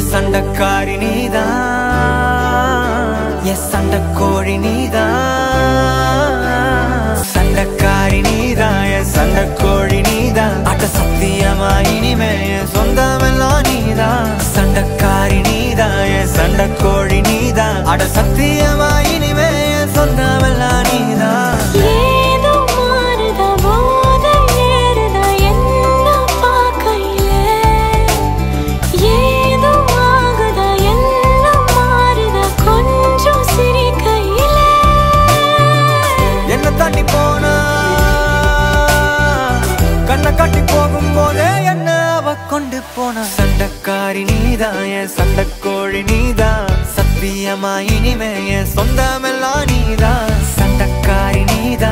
சண்டக்காரி நீதான் என் சண்டக்கோழி நீதான் சண்டக்காரி நீதான் என் சண்டக்கோழி நீதான் அட்ட சத்தியமா இனிமே என் சொந்தமெல்லாம் நீதான் சண்டக்காரி நீதான் என் சண்டக்கோழி நீதான் அட சத்தியமா இனிமே என் சொந்தமெல்லாம் நீதான் ஏதோ மாறுதா போதை ஏறுதா என்ன பார்க்கையில ஏதோ ஆகுதா எல்லாம் மாறுதா கொஞ்சம் சிரிக்கையில என்ன தாண்டி போனா கண்ணை காட்டி போகும்போதே என்ன அவ கொண்டு போனா சண்டக்காரி நீதான் என் சண்டக்கோழி நீதான் சத்தியமா இனிமே என் சொந்தமெல்லாம் நீதான் சண்டக்காரி நீதான்